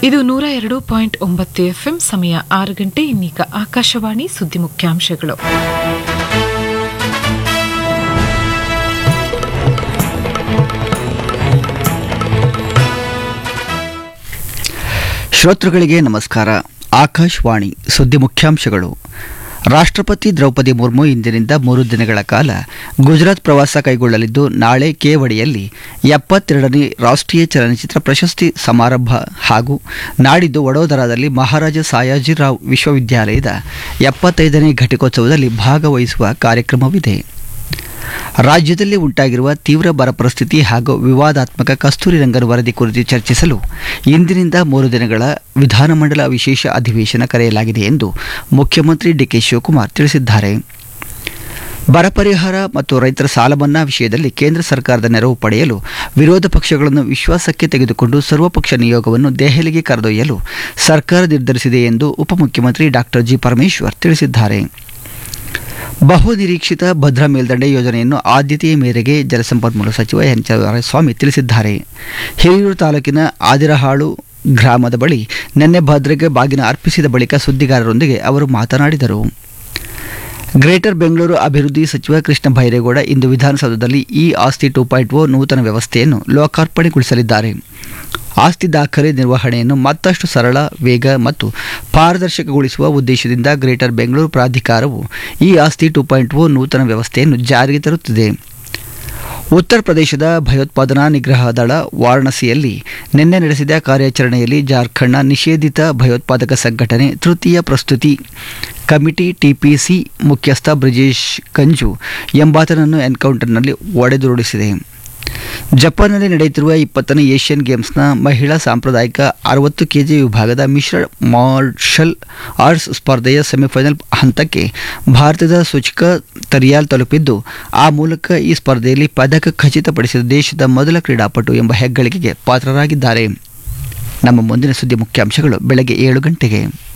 ಇದು ನೂರ ಎರಡು ಪಾಯಿಂಟ್ ಒಂಬತ್ತು ಎಫ್ಎಂ ಸಮಯ ಆರು ಗಂಟೆ ಇನ್ನೀಗ ಆಕಾಶವಾಣಿ ಸುದ್ದಿ ಮುಖ್ಯಾಂಶಗಳು ಶ್ರೋತೃಗಳಿಗೆ ನಮಸ್ಕಾರ ಆಕಾಶವಾಣಿ ಸುದ್ದಿ ಮುಖ್ಯಾಂಶಗಳು ರಾಷ್ಟ್ರಪತಿ ದ್ರೌಪದಿ ಮುರ್ಮು ಇಂದಿನಿಂದ ಮೂರು ದಿನಗಳ ಕಾಲ ಗುಜರಾತ್ ಪ್ರವಾಸ ಕೈಗೊಳ್ಳಲಿದ್ದು ನಾಳೆ ಕೇವಡಿಯಲ್ಲಿ ಎಪ್ಪತ್ತೆರಡನೇ ರಾಷ್ಟ್ರೀಯ ಚಲನಚಿತ್ರ ಪ್ರಶಸ್ತಿ ಸಮಾರಂಭ ಹಾಗೂ ನಾಡಿದ್ದು ವಡೋದರಾದಲ್ಲಿ ಮಹಾರಾಜ ಸಾಯಾಜಿರಾವ್ ವಿಶ್ವವಿದ್ಯಾಲಯದ ಎಪ್ಪತ್ತೈದನೇ ಘಟಿಕೋತ್ಸವದಲ್ಲಿ ಭಾಗವಹಿಸುವ ಕಾರ್ಯಕ್ರಮವಿದೆ ರಾಜ್ಯದಲ್ಲಿ ಉಂಟಾಗಿರುವ ತೀವ್ರ ಬರ ಪರಿಸ್ಥಿತಿ ಹಾಗೂ ವಿವಾದಾತ್ಮಕ ಕಸ್ತೂರಿ ರಂಗನ್ ವರದಿ ಕುರಿತು ಚರ್ಚಿಸಲು ಇಂದಿನಿಂದ ಮೂರು ದಿನಗಳ ವಿಧಾನಮಂಡಲ ವಿಶೇಷ ಅಧಿವೇಶನ ಕರೆಯಲಾಗಿದೆ ಎಂದು ಮುಖ್ಯಮಂತ್ರಿ ಡಿಕೆ ಶಿವಕುಮಾರ್ ತಿಳಿಸಿದ್ದಾರೆ ಬರ ಪರಿಹಾರ ಮತ್ತು ರೈತರ ಸಾಲ ಮನ್ನಾ ವಿಷಯದಲ್ಲಿ ಕೇಂದ್ರ ಸರ್ಕಾರದ ನೆರವು ಪಡೆಯಲು ವಿರೋಧ ಪಕ್ಷಗಳನ್ನು ವಿಶ್ವಾಸಕ್ಕೆ ತೆಗೆದುಕೊಂಡು ಸರ್ವಪಕ್ಷ ನಿಯೋಗವನ್ನು ದೆಹಲಿಗೆ ಕರೆದೊಯ್ಯಲು ಸರ್ಕಾರ ನಿರ್ಧರಿಸಿದೆ ಎಂದು ಉಪಮುಖ್ಯಮಂತ್ರಿ ಡಾಕ್ಟರ್ ಜಿ ಪರಮೇಶ್ವರ್ ತಿಳಿಸಿದ್ದಾರೆ ಬಹುನಿರೀಕ್ಷಿತ ಭದ್ರಾ ಮೇಲ್ದಂಡೆ ಯೋಜನೆಯನ್ನು ಆದ್ಯತೆಯ ಮೇರೆಗೆ ಜಲಸಂಪನ್ಮೂಲ ಸಚಿವ ಎನ್ ಸ್ವಾಮಿ ತಿಳಿಸಿದ್ದಾರೆ ಹಿರಿಯೂರು ತಾಲೂಕಿನ ಆದಿರಹಾಳು ಗ್ರಾಮದ ಬಳಿ ನಿನ್ನೆ ಭದ್ರೆಗೆ ಬಾಗಿನ ಅರ್ಪಿಸಿದ ಬಳಿಕ ಸುದ್ದಿಗಾರರೊಂದಿಗೆ ಅವರು ಮಾತನಾಡಿದರು ಗ್ರೇಟರ್ ಬೆಂಗಳೂರು ಅಭಿವೃದ್ಧಿ ಸಚಿವ ಕೃಷ್ಣ ಬೈರೇಗೌಡ ಇಂದು ವಿಧಾನಸೌಧದಲ್ಲಿ ಇ ಆಸ್ತಿ ಟೂ ಪಾಯಿಂಟ್ ಓ ನೂತನ ವ್ಯವಸ್ಥೆಯನ್ನು ಲೋಕಾರ್ಪಣೆಗೊಳಿಸಲಿದ್ದಾರೆ ಆಸ್ತಿ ದಾಖಲೆ ನಿರ್ವಹಣೆಯನ್ನು ಮತ್ತಷ್ಟು ಸರಳ ವೇಗ ಮತ್ತು ಪಾರದರ್ಶಕಗೊಳಿಸುವ ಉದ್ದೇಶದಿಂದ ಗ್ರೇಟರ್ ಬೆಂಗಳೂರು ಪ್ರಾಧಿಕಾರವು ಈ ಆಸ್ತಿ ಟೂ ಪಾಯಿಂಟ್ ಓ ನೂತನ ವ್ಯವಸ್ಥೆಯನ್ನು ಜಾರಿಗೆ ತರುತ್ತಿದೆ ಉತ್ತರ ಪ್ರದೇಶದ ಭಯೋತ್ಪಾದನಾ ನಿಗ್ರಹ ದಳ ವಾರಣಾಸಿಯಲ್ಲಿ ನಿನ್ನೆ ನಡೆಸಿದ ಕಾರ್ಯಾಚರಣೆಯಲ್ಲಿ ಜಾರ್ಖಂಡ್ನ ನಿಷೇಧಿತ ಭಯೋತ್ಪಾದಕ ಸಂಘಟನೆ ತೃತೀಯ ಪ್ರಸ್ತುತಿ ಕಮಿಟಿ ಟಿಪಿಸಿ ಮುಖ್ಯಸ್ಥ ಬ್ರಿಜೇಶ್ ಕಂಜು ಎಂಬಾತನನ್ನು ಎನ್ಕೌಂಟರ್ನಲ್ಲಿ ಒಡೆದುರುಳಿಸಿದೆ ಜಪಾನ್ನಲ್ಲಿ ನಡೆಯುತ್ತಿರುವ ಇಪ್ಪತ್ತನೇ ಏಷ್ಯನ್ ಗೇಮ್ಸ್ನ ಮಹಿಳಾ ಸಾಂಪ್ರದಾಯಿಕ ಅರವತ್ತು ಕೆಜಿ ವಿಭಾಗದ ಮಿಶ್ರ ಮಾರ್ಷಲ್ ಆರ್ಟ್ಸ್ ಸ್ಪರ್ಧೆಯ ಸೆಮಿಫೈನಲ್ ಹಂತಕ್ಕೆ ಭಾರತದ ಸುಚಿಕಾ ತರಿಯಾಲ್ ತಲುಪಿದ್ದು ಆ ಮೂಲಕ ಈ ಸ್ಪರ್ಧೆಯಲ್ಲಿ ಪದಕ ಖಚಿತಪಡಿಸಿದ ದೇಶದ ಮೊದಲ ಕ್ರೀಡಾಪಟು ಎಂಬ ಹೆಗ್ಗಳಿಕೆಗೆ ಪಾತ್ರರಾಗಿದ್ದಾರೆ ನಮ್ಮ ಮುಂದಿನ ಸುದ್ದಿ ಮುಖ್ಯಾಂಶಗಳು ಬೆಳಗ್ಗೆ ಏಳು ಗಂಟೆಗೆ